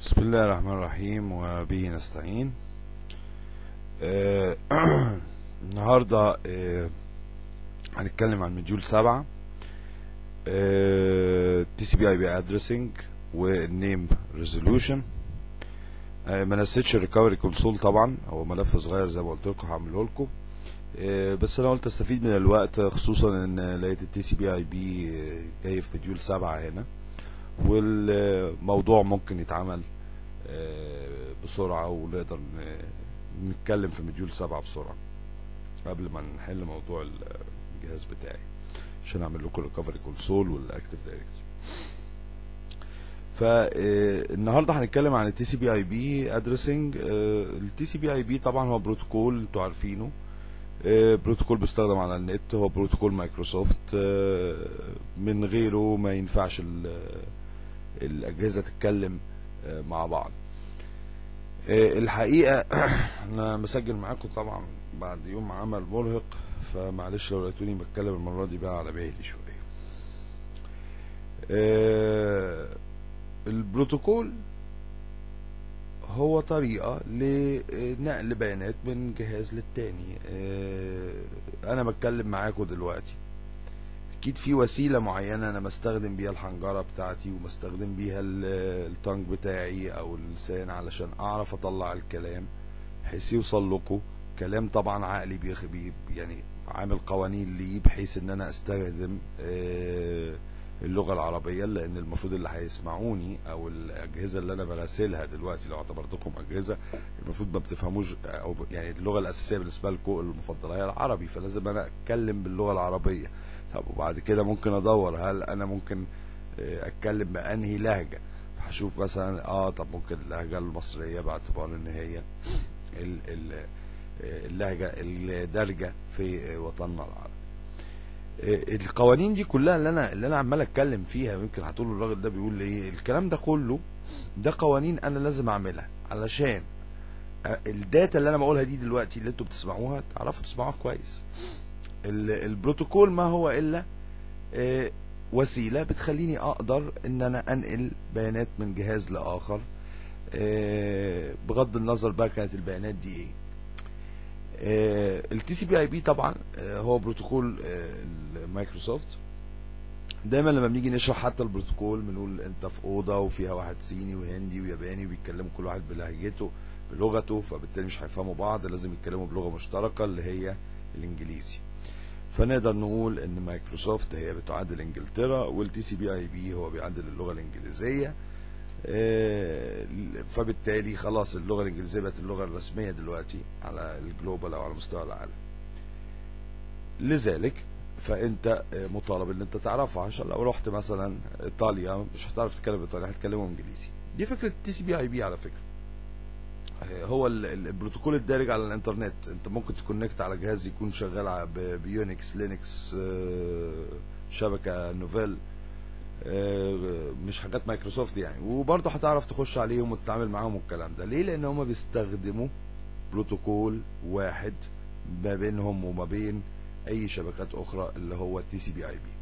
بسم الله الرحمن الرحيم وبه نستعين آه، النهاردة آه، هنتكلم عن مديول سبعة تي سي بي اي بي ادريسنج والنيم ريزولوشن ما نسيتش الريكفري كونسول طبعا هو ملف صغير زي ما قلت لكم هعمله لكم آه، بس انا قلت استفيد من الوقت خصوصا ان لقيت التي سي بي اي بي جاي في مديول سبعة هنا والموضوع ممكن يتعمل آه، بسرعة ونقدر ن- نتكلم في مديول سبعة بسرعة قبل ما نحل موضوع الجهاز بتاعي عشان اعمل لكم الريكفري كونسول والاكتف دايركتوري فالنهارده هنتكلم عن التي سي بي اي بي ادريسنج التي سي بي اي بي طبعا هو بروتوكول انتوا عارفينه آه، بروتوكول بيستخدم على النت هو بروتوكول مايكروسوفت آه، من غيره ما ينفعش ال- الاجهزه تتكلم آه، مع بعض آه، الحقيقه انا مسجل معاكم طبعا بعد يوم عمل مرهق فمعلش لو لقيتوني بتكلم المره دي بقى على بالي شويه آه، البروتوكول هو طريقة لنقل بيانات من جهاز للتاني آه، انا بتكلم معاكم دلوقتي اكيد في وسيلة معينة انا بستخدم بيها الحنجرة بتاعتي وبستخدم بيها ال- التانج بتاعي او اللسان علشان اعرف اطلع الكلام بحيث يوصل لكم كلام طبعا عقلي بيخ بي يعني عامل قوانين ليه بحيث ان انا استخدم آه، اللغة العربية لان المفروض اللي هيسمعوني او الاجهزة اللي انا براسلها دلوقتي لو اعتبرتكم اجهزة المفروض ما بتفهموش او ب- يعني اللغة الاساسية بالنسبة لكم المفضلة هي العربي فلازم انا اتكلم باللغة العربية طب وبعد كده ممكن ادور هل انا ممكن آه، اتكلم بانهي لهجة فهشوف مثلا اه طب ممكن اللهجة المصرية باعتبار ان هي ال- ال- آه، اللهجة الدارجة في آه، وطننا العربي آه، القوانين دي كلها اللي انا اللي انا عمال اتكلم فيها يمكن هتقولوا الراجل ده بيقول ايه الكلام ده كله ده قوانين انا لازم اعملها علشان آه، الداتا اللي انا بقولها دي دلوقتي اللي انتوا بتسمعوها تعرفوا تسمعوها كويس ال- البروتوكول ما هو الا آه، وسيله بتخليني اقدر ان انا انقل بيانات من جهاز لاخر آه، بغض النظر بقى كانت البيانات دي ايه التي سي بي اي بي طبعا آه، هو بروتوكول آه، المايكروسوفت دايما لما بنيجي نشرح حتى البروتوكول بنقول انت في اوضه وفيها واحد صيني وهندي وياباني وبيتكلموا كل واحد بلهجته بلغته فبالتالي مش هيفهموا بعض لازم يتكلموا بلغه مشتركه اللي هي الانجليزي فنقدر نقول ان مايكروسوفت هي بتعادل انجلترا والتي سي بي اي بي هو بيعادل اللغه الانجليزيه آه، فبالتالي خلاص اللغه الانجليزيه بقت اللغه الرسميه دلوقتي على الجلوبال او على مستوى العالم لذلك فانت آه، مطالب ان انت تعرفها عشان لو رحت مثلا ايطاليا مش هتعرف تتكلم ايطالي هتكلموا انجليزي دي فكره التي سي بي اي بي على فكره آه، هو ال- ال- البروتوكول الدارج على الانترنت انت ممكن تكونكت على جهاز يكون شغال ع- ب- بيونكس لينكس آه، شبكه نوفيل آه، مش حاجات مايكروسوفت يعني وبرضه هتعرف تخش عليهم وتتعامل معاهم والكلام ده ليه لان هم بيستخدموا بروتوكول واحد ما بينهم وما بين اي شبكات اخرى اللي هو التي سي بي اي بي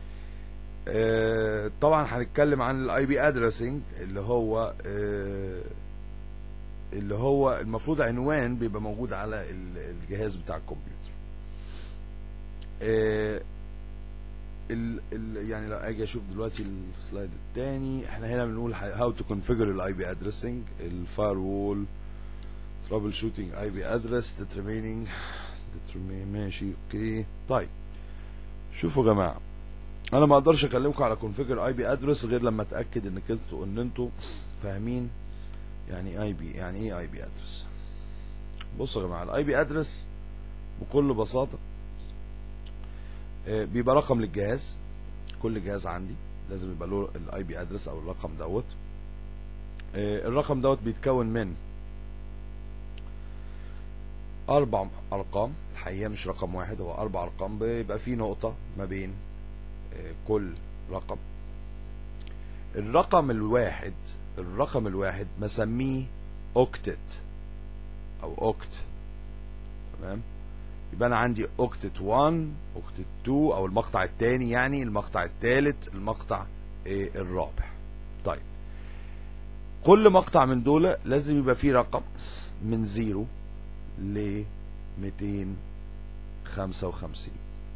طبعا هنتكلم عن الاي بي ادريسنج اللي هو آه، اللي هو المفروض عنوان بيبقى موجود على ال- الجهاز بتاع الكمبيوتر آه، ال ال يعني لو اجي اشوف دلوقتي السلايد الثاني احنا هنا بنقول هاو تو كونفيجر الاي بي ادريسنج الفاير وول ترابل شوتنج اي بي ادرس ديترمينينج ماشي اوكي طيب شوفوا يا جماعه انا ما اقدرش اكلمكم على كونفيجر اي بي ادرس غير لما اتاكد انك انتوا ان انتوا فاهمين يعني اي بي يعني ايه اي بي ادرس بصوا يا جماعه الاي بي ادرس بكل بساطه آه، بيبقى رقم للجهاز كل جهاز عندي لازم يبقى له الاي بي ادرس او الرقم دوت آه، الرقم دوت بيتكون من اربع ارقام الحقيقه مش رقم واحد هو اربع ارقام بيبقى فيه نقطه ما بين آه، كل رقم الرقم الواحد الرقم الواحد مسميه اوكتت او اوكت تمام يبقى انا عندي اوكتت 1 اوكتت 2 او المقطع الثاني يعني المقطع الثالث المقطع إيه الرابع طيب كل مقطع من دول لازم يبقى فيه رقم من زيرو ل 255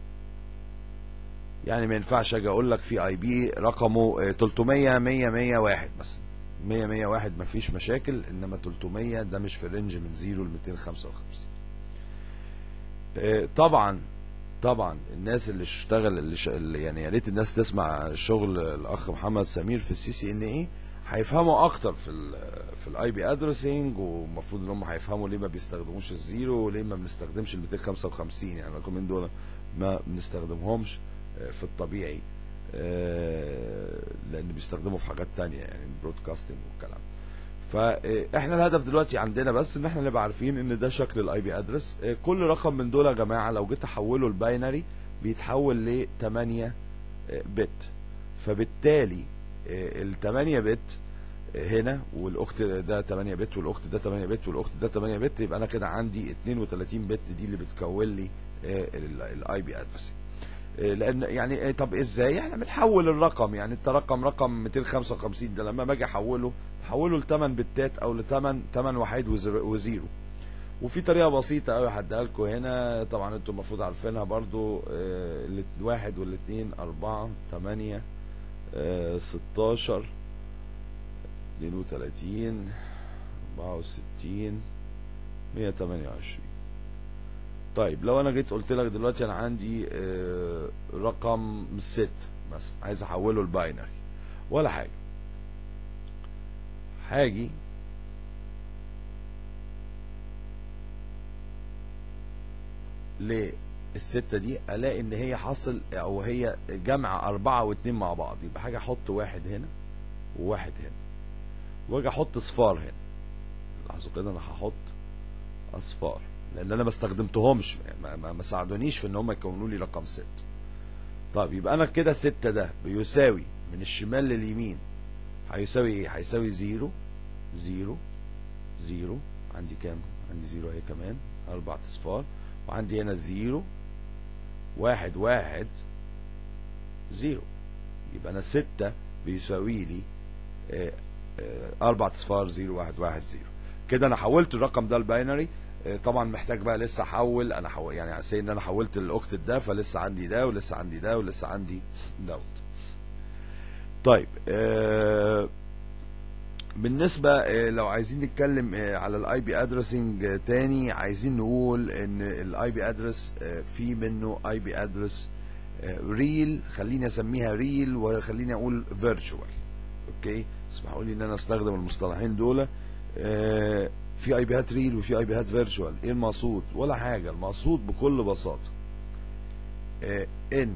يعني ما ينفعش اجي اقول لك في اي بي رقمه آه، 300 100 101 مثلا 100 101 ما فيش مشاكل انما 300 ده مش في رينج من 0 ل 255 آه، طبعا طبعا الناس اللي اشتغل اللي, ش... اللي يعني يا ريت الناس تسمع شغل الاخ محمد سمير في السي سي ان اي هيفهموا اكتر في ال في الاي بي ادرسنج والمفروض ان هم هيفهموا ليه ما بيستخدموش الزيرو وليه ما بنستخدمش ال 255 يعني الرقمين دول ما بنستخدمهمش آه، في الطبيعي آه، لان بيستخدموا في حاجات تانية يعني البرودكاستنج والكلام فاحنا الهدف دلوقتي عندنا بس ان احنا نبقى عارفين ان ده شكل الاي بي ادرس كل رقم من دول يا جماعه لو جيت احوله الباينري بيتحول ل 8 بت فبالتالي ال 8 بت هنا والاخت ده 8 بت والاخت ده 8 بت والاخت ده 8 بت يبقى انا كده عندي 32 بت دي اللي بتكون لي الاي بي ادرس لان يعني إيه طب ازاي احنا بنحول الرقم يعني انت رقم رقم 255 ده لما باجي احوله بحوله ل 8 بتات او ل 8 8 وحيد وزر- وزيرو وفي طريقه بسيطه قوي هديها لكم هنا طبعا انتم المفروض عارفينها برضو آه، الواحد والاثنين أربعة تمانية آه، 16 32 64 128 طيب لو انا جيت قلت لك دلوقتي انا عندي آه، رقم ست مثلا عايز احوله الباينري ولا حاجه هاجي للستة دي الاقي ان هي حاصل او هي جمع اربعة واتنين مع بعض يبقى حاجة احط واحد هنا وواحد هنا واجي احط صفار هنا لاحظوا كده انا هحط اصفار لان انا ما استخدمتهمش ما, ما, ما ساعدونيش في ان هم يكونوا لي رقم ست طيب يبقى انا كده ستة ده بيساوي من الشمال لليمين هيساوي ايه هيساوي زيرو زيرو زيرو عندي كام عندي زيرو اهي كمان اربع اصفار وعندي هنا زيرو واحد واحد زيرو يبقى انا ستة بيساوي لي آه، آه، اربع اصفار زيرو واحد واحد زيرو كده انا حولت الرقم ده الباينري آه، طبعا محتاج بقى لسه احول انا حو... يعني سي ان انا حولت الاوكتت ده فلسه عندي ده ولسه عندي ده ولسه عندي دوت طيب آه بالنسبة آه، لو عايزين نتكلم آه، على الاي بي ادرسنج تاني عايزين نقول ان الاي بي ادرس في منه اي بي ادرس ريل خليني اسميها ريل وخليني اقول فيرتشوال اوكي اسمحوا لي ان انا استخدم المصطلحين دول آه، في اي بيهات ريل وفي اي بيهات فيرتشوال ايه المقصود ولا حاجه المقصود بكل بساطه آه، ان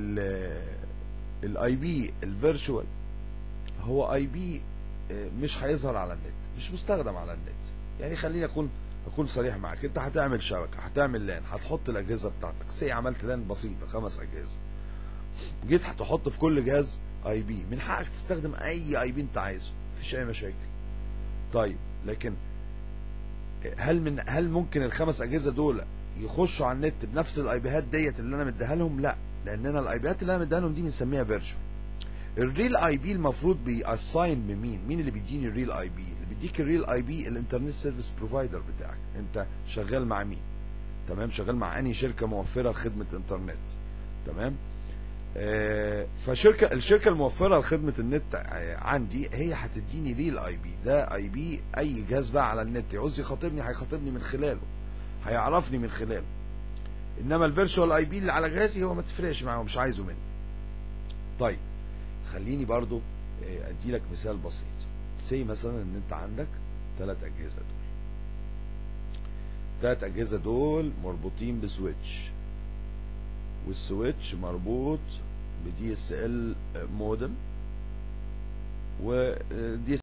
الاي بي الفيرتشوال هو اي بي مش هيظهر على النت مش مستخدم على النت يعني خليني اكون اكون صريح معاك انت هتعمل شبكه هتعمل لان هتحط الاجهزه بتاعتك سي عملت لان بسيطه خمس اجهزه جيت هتحط في كل جهاز اي بي من حقك تستخدم اي اي بي انت عايزه مفيش اي مشاكل طيب لكن هل من هل ممكن الخمس اجهزه دول يخشوا على النت بنفس الاي بيهات ديت اللي انا مديها لهم لا لان انا الاي بيهات اللي انا مديها لهم دي بنسميها فيرتشوال الريل اي بي المفروض بيأساين بمين مين اللي بيديني الريل اي بي اللي بيديك الريل اي بي الانترنت سيرفيس بروفايدر بتاعك انت شغال مع مين تمام شغال مع انهي شركه موفره خدمه انترنت تمام آه، فشركه الشركه الموفره لخدمه النت آه، عندي هي هتديني ريل اي بي ده اي بي اي جهاز بقى على النت يعوز يخاطبني هيخاطبني من خلاله هيعرفني من خلاله انما الفيرتشوال اي بي اللي على جهازي هو ما تفرقش معاه مش عايزه مني طيب خليني برضو آه، ادي لك مثال بسيط سي مثلا ان انت عندك ثلاث اجهزه دول ثلاث اجهزه دول مربوطين بسويتش والسويتش مربوط بدي اس ال مودم ودي